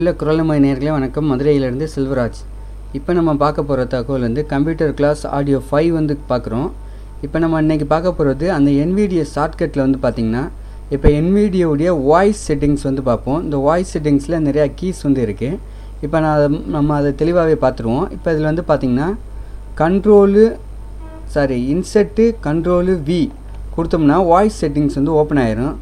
இல்லை குரலமாய் நேர்களே வணக்கம் மதுரையிலேருந்து செல்வராஜ் இப்போ நம்ம பார்க்க போகிற தகவல் வந்து கம்ப்யூட்டர் கிளாஸ் ஆடியோ ஃபைவ் வந்து பார்க்குறோம் இப்போ நம்ம இன்றைக்கி பார்க்க போகிறது அந்த NVIDIA ஷார்ட்கட்டில் வந்து பார்த்திங்கன்னா இப்போ NVIDIA-உடைய வாய்ஸ் செட்டிங்ஸ் வந்து பார்ப்போம் இந்த வாய்ஸ் செட்டிங்ஸில் நிறையா கீஸ் வந்து இருக்குது இப்போ நான் அதை நம்ம அதை தெளிவாகவே பார்த்துருவோம் இப்போ இதில் வந்து பார்த்திங்கன்னா control sorry insert control V கொடுத்தோம்னா வாய்ஸ் செட்டிங்ஸ் வந்து ஓப்பன் ஆயிரும்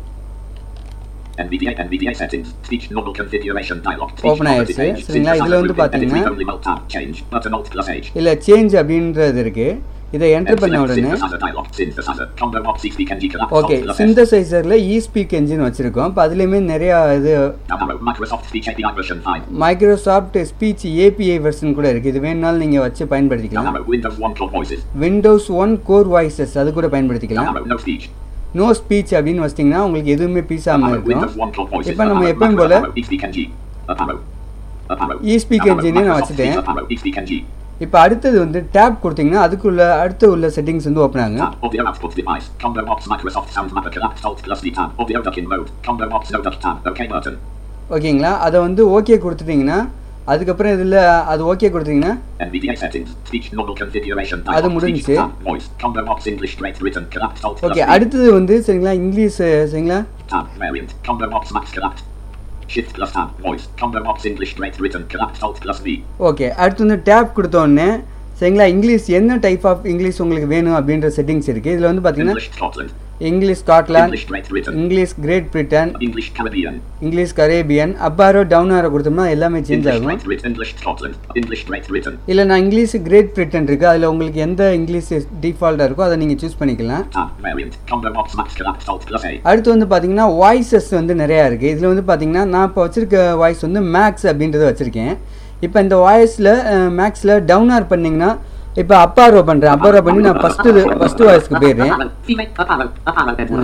NVDA NVDA settings speech normal configuration dialog Open ஆயிடுச்சு. சரிங்களா? இதுல வந்து பாத்தீங்கன்னா- only mode tab change button alt plus H இல்லை சேஞ்ச் அப்படின்றது இருக்குது இதை என்டர் பண்ண உடனே synthesizer dialog synthesizer combo box speak and collapse okay alt plus S சிந்தசைசரில் இஸ்பீக் என்ஜின் வச்சுருக்கோம் இப்போ அதுலேயுமே நிறையா இது Now arrow Microsoft speech API version 5 Microsoft speech API version கூட இருக்குது இது வேணுனாலும் நீங்கள் வச்சு Now பயன்படுத்திக்கலாம் arrow Windows 1 core voices Windows one core voices அது கூட Now பயன்படுத்திக்கலாம் arrow no speech no speech அப்படின்னு வச்சிட்டிங்கன்னா உங்களுக்கு எதுவுமே Now பீசாமல் arrow இருக்கும் Windows 1 core voices இப்போ Up நம்ம arrow எப்பவும் Macro போல up arrow eSpeak NG Up arrow Up arrow eSpeak Now arrow engine நான் Microsoft வச்சுட்டேன். speech Up arrow eSpeak NG இப்போ அடுத்தது வந்து டேப் கொடுத்தீங்கன்னா அதுக்குள்ள அடுத்து உள்ள செட்டிங்ஸ் வந்து ஓப்பன் ஆகும் Tab audio output device combo box Microsoft sound mapper collapse alt plus D tab audio duck in mode combo box no duck tab OK button ஓகேங்களா அதை வந்து ஓகே கொடுத்துட்டிங்கன்னா அதுக்கப்புறம் இதில் அது ஓகே கொடுத்தீங்கன்னா NVDA settings speech normal configuration அது dialog speech முடிஞ்சுச்சு. tab voice combo box English straight written collapse alt plus okay D அடுத்தது வந்து சரிங்களா இங்கிலீஷ் சரிங்களா tab variant combo box max collapse shift plus tab voice combo box English straight written collapse alt plus V okay அடுத்து வந்து tape கொடுத்த உடனே சரிங்களா English என்ன டைப் ஆஃப் இங்கிலீஷ் உங்களுக்கு வேணும் அப்படின்ற செட்டிங்ஸ் இருக்குது இதில் வந்து பார்த்தீங்கன்னா English Scotland English Scotland English straight written English Great Britain English Caribbean English Caribbean up arrow down arrow கொடுத்தோம்னா எல்லாமே சேஞ்ச் English ஆகும் straight written English Scotland English straight written இல்லை நான் இங்கிலீஷ் கிரேட் பிரிட்டன் இருக்குது அதில் உங்களுக்கு எந்த இங்கிலீஷ் டிஃபால்ட்டாக இருக்கோ அதை நீங்கள் சூஸ் பண்ணிக்கலாம் tab variant combo box max collapse alt plus A அடுத்து வந்து பார்த்தீங்கன்னா வாய்ஸஸ் வந்து நிறையா இருக்குது இதில் வந்து பார்த்தீங்கன்னா நான் இப்போ வச்சுருக்க வாய்ஸ் வந்து மேக்ஸ் அப்படின்றத வச்சுருக்கேன் இப்போ இந்த வாய்ஸில் மேக்ஸில் டவுன் ஆர் பண்ணிங்கன்னா இப்போ அப்பாரோ பண்ணுறேன் அப்பாரோ பண்ணி நான் ஃபஸ்ட்டு ஃபஸ்ட்டு வாய்ஸ்க்கு போயிடுறேன் female up arrow up arrow Edward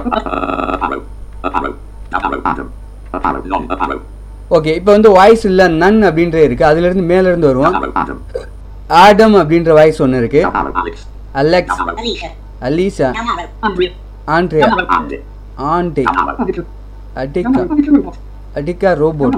up arrow up arrow up arrow Adam up arrow non up arrow okay இப்போ வந்து வாய்ஸ் இல்லை நன் அப்படின்ற இருக்குது அதுலேருந்து மேலேருந்து up வருவோம் arrow Adam ஆடம் அப்படின்ற வாய்ஸ் ஒன்று இருக்குது up arrow Alex Alex up arrow Alicia. Alicia Down arrow. Andrea Andrea up arrow Andy Andy up arrow அடிக்கா அடிக்கா ரோபோட்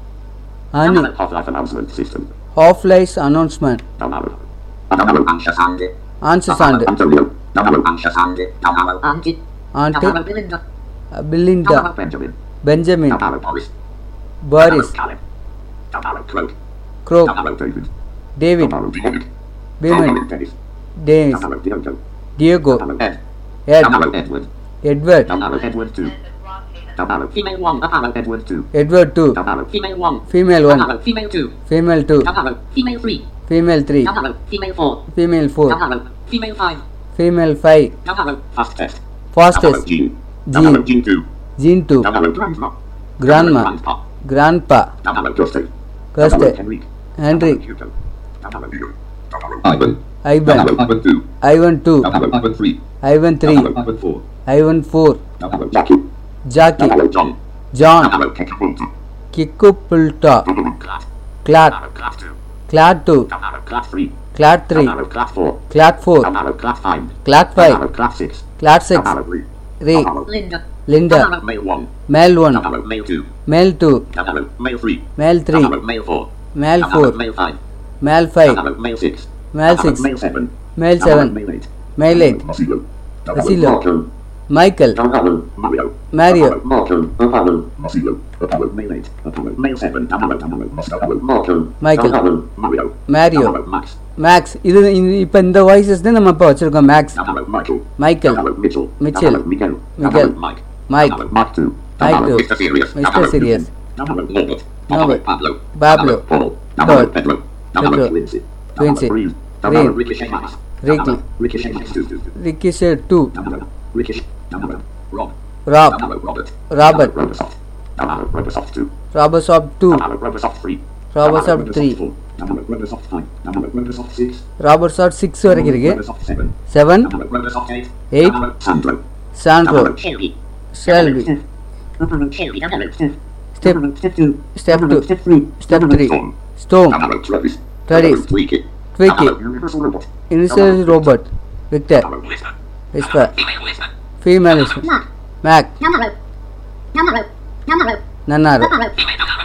அனி Half-Life announcement system half life announcement down arrow down arrow Ansha Sandy Ansha Sandy Antonio down arrow Ansha Sandy down arrow Auntie. Auntie Down arrow Belinda. Belinda Down arrow Benjamin Benjamin down arrow Boris Boris down arrow Caleb down arrow Croak Croak down arrow David David down arrow David down பீமன் arrow Dennis Dennis down arrow Diogo Diogo down arrow Ed Ed down arrow Edward Edward down arrow Edward 2 down arrow Female 1. Up arrow. Edward 2 Edward two down arrow Female 1. Female one Down arrow. Female 2. Female two Down arrow. Female 3. Female three Down arrow. Female 4. Female four Down arrow. Female 5. Female five Down arrow. fast test down arrow fastest Gene down Gene. arrow Gene 2 Gene two down arrow Grandma grandma Grandpa grandpa down arrow Gustav கஸ்ட் Henrik Henry Hugo down arrow Leo down arrow Ivan. Ivan Down arrow Ivan 2. Ivan two Down arrow Ivan 3. Ivan three Down arrow Ivan 4. Ivan four Down arrow Jackie Jackie down arrow John John down arrow Kekabunta கிக்கு புல்டா down arrow Clad Clad down arrow Clad 2 Clad two down arrow Clad 3 Clad three down arrow Clad 4 Clad four down arrow Clad 5 Clad down five arrow Clad 6 Clad down six arrow Lee three down arrow Linda. Linda Down arrow. Male 1 மேல் one down arrow Male 2 மேல் two down arrow Male 3 மேல் three down arrow Male 4 மேல் down four arrow Male 5 மேல் five down arrow Male 6 மேல் down arrow six Male 7 மேல் down arrow seven Male 8 male eight Masilo. Down arrow Masilo. Marco. Michael down arrow Mario Mario. down arrow Marco up arrow Masilo. Up arrow. Male 8 up arrow Male 7 down arrow down arrow Down arrow. Marco Michael. down arrow Mario Mario. down arrow Max maths இது இப்போ இந்த voices தான் நம்ம இப்போ வச்சுருக்கோம் maths down arrow Michael Michael down arrow Mitchell Mitchell. down arrow Miguel down Miguel. arrow Mike Mike. down arrow Mark 2 down Mike arrow two. Mr. Serious down Mr. arrow Serious. down arrow Norbert down Norbert. arrow Pablo Pablo. down arrow Paul down Paul. arrow Pedro down Pedro. arrow Quincy down Quincy. arrow Reeve down Reeve. arrow Ricochet Max down Ricky. arrow Ricochet Max 2 Ricochet two down arrow Ricochet down arrow Rob Rob down arrow Robert Robert. down arrow Robosoft down arrow Robosoft 2 Robosoft two down arrow Robosoft 3 Robosoft down arrow 3. 4 down arrow Robosoft 5 down arrow Robosoft 6 ராபர்சாட் six வரைக்கும் இருக்கு Robosoft 7 seven down arrow Robosoft 8 Eight. down arrow Sandro Santro down arrow Shelby. Shelvi Up arrow Shelby. Down arrow. Step. Down arrow. Step 2. Step Down arrow. two. Step 3. Step three Storm storm down arrow Travis Travis. down arrow Tweaky Tweaky. down arrow Universal Robot initial robot Victor down arrow Whisper whisper female Whisper female Mark. Make Down arrow. Down arrow. Down arrow. நன்னாரோ Up arrow. female down arrow Mark.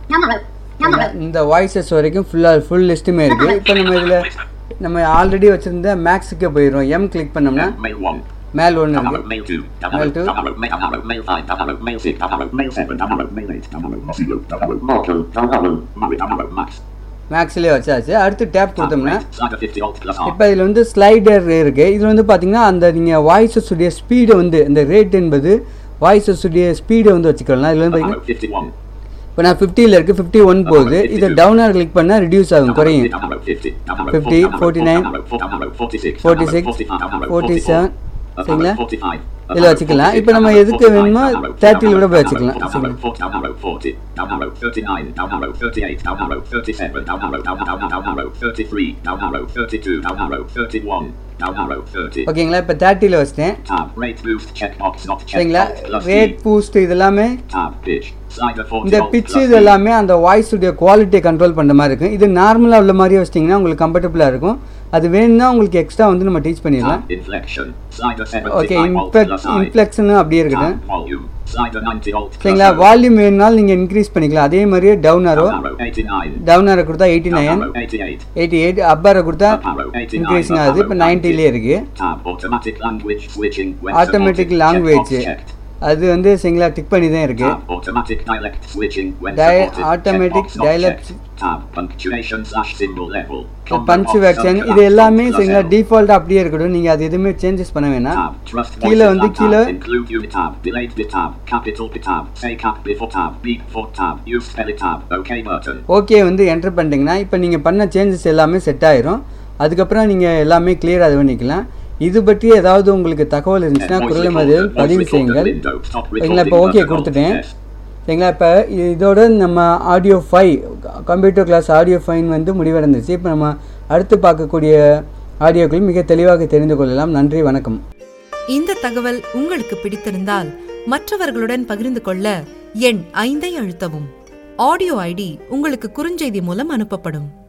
Number row. Number row. இந்த வாய்ஸஸ் வரைக்கும் ஃபுல்லாக full லிஸ்ட்டுமே இருக்குது இப்போ நம்ம இதில் நம்ம already வச்சுருந்த மேக்ஸுக்கு போயிடும் எம் கிளிக் பண்ணோம்னா Mail 1. மேல் ஒன்று Download இருக்குது mail 2. Mail Download, two. download, mail, download, mail 5. Download, mail 6. Download, mail 7. Download, mail 8. Download, Zero. Download. Mortal. Download, Murray. Download, Max. மேக்ஸ்லேயே வச்சாச்சு அடுத்து டேப் கொடுத்தோம்னா Slider 50 Alt plus R. இப்போ இதில் வந்து ஸ்லைடர் இருக்குது இதில் வந்து பார்த்தீங்கன்னா அந்த நீங்கள் வாய்ஸஸ் உடைய ஸ்பீடை வந்து இந்த ரேட் என்பது வாய்ஸஸ் உடைய ஸ்பீடை வந்து வச்சுக்கலாம் இதில் வந்து பார்த்தீங்கன்னா Download 51. இப்போ நான் ஃபிஃப்டியில் இருக்குது ஃபிஃப்டி ஒன் போகுது இதை டவுனாக கிளிக் பண்ணால் ரிடியூஸ் ஆகும் குறையும் Download 50. Download 50, 49, 49, download 46, 46, 45, 47, சரிங்களா? download 45, இதில் வச்சுக்கலாம் இப்போ நம்ம எதுக்கு வேணுமோ தேர்ட்டியில் கூட போய் வச்சுக்கலாம் சரிங்களா download 40, download 39, download 38, download 37, download, download, download 33, download 32, download 31, download 30. ஓகேங்களா இப்போ தேர்ட்டியில் வச்சிட்டேன் Tab, rate boost, checkbox, not checkbox, சரிங்களா plus ரேட் D. பூஸ்ட் இது எல்லாமே Tab, pitch, slider 40 இந்த volt, பிச்சு plus இது D. எல்லாமே அந்த வாய்ஸுடைய குவாலிட்டியை கண்ட்ரோல் பண்ணுற மாதிரி இருக்கும் இது நார்மலாக உள்ள மாதிரியே வச்சிட்டிங்கன்னா உங்களுக்கு கம்ஃபர்டபுளாக இருக்கும் அது வேணும்னா உங்களுக்கு எக்ஸ்ட்ரா வந்து நம்ம டீச் பண்ணிடலாம் Tab, inflection, slider 75 okay volt, inflect plus I. இன்ஃப்ளெக்ஷனும் அப்படியே இருக்கட்டும் Tab, volume, slider 90 volt, plus சரிங்களா O. வால்யூம் வேணுனாலும் நீங்கள் இன்க்ரீஸ் பண்ணிக்கலாம் அதே மாதிரியே down arrow Down arrow 89. Down arrow கொடுத்தா eighty Down nine arrow 88. Eighty eight up arrow கொடுத்தா Up arrow 89. இன்க்ரீஸிங் Up ஆகுது arrow இப்போ 90. நைன்ட்டிலே இருக்குது Tab automatic language switching when automatic supported. Language Checkbox checked. அது வந்து சரிங்களா டிக் பண்ணி தான் இருக்குது Tab automatic dialect switching when Dia- supported. automatic Checkbox not dialect- checked. Tab punctuation slash symbol level. பஞ்சு வேக்ஷன் இது எல்லாமே சரிங்களா டிஃபால்ட்டாக அப்படியே இருக்கட்டும் நீங்கள் அது எதுவுமே சேஞ்சஸ் பண்ண வேணாம் Tab trust கீழே voices வந்து and கீழே tab include unit tab delayed bit tab capital bit tab say cap before tab beep for tab use spell it tab okay button. Okay வந்து என்டர் பண்ணிட்டீங்கன்னா இப்போ நீங்கள் பண்ண சேஞ்சஸ் எல்லாமே செட் ஆயிரும் அதுக்கப்புறம் நீங்கள் எல்லாமே கிளியர் அது பண்ணிக்கலாம் இது பற்றி ஏதாவது உங்களுக்கு தகவல் இருந்துச்சுன்னா Voice குரல் recorder, மதியில் voice பதிவு recorder செய்யுங்கள் window, stop சரிங்களா recording இப்போ ஓகே button, alt கொடுத்துட்டேன் S. சரிங்களா இப்போ இதோட நம்ம audio five computer class audio fine வந்து முடிவடைந்துச்சு இப்போ நம்ம அடுத்து பார்க்கக்கூடிய ஆடியோக்கள் மிக தெளிவாக தெரிந்து கொள்ளலாம் நன்றி வணக்கம் இந்த தகவல் உங்களுக்கு பிடித்திருந்தால் மற்றவர்களுடன் பகிர்ந்து கொள்ள எண் ஐந்தை அழுத்தவும் ஆடியோ ஐடி உங்களுக்கு குறுஞ்செய்தி மூலம் அனுப்பப்படும்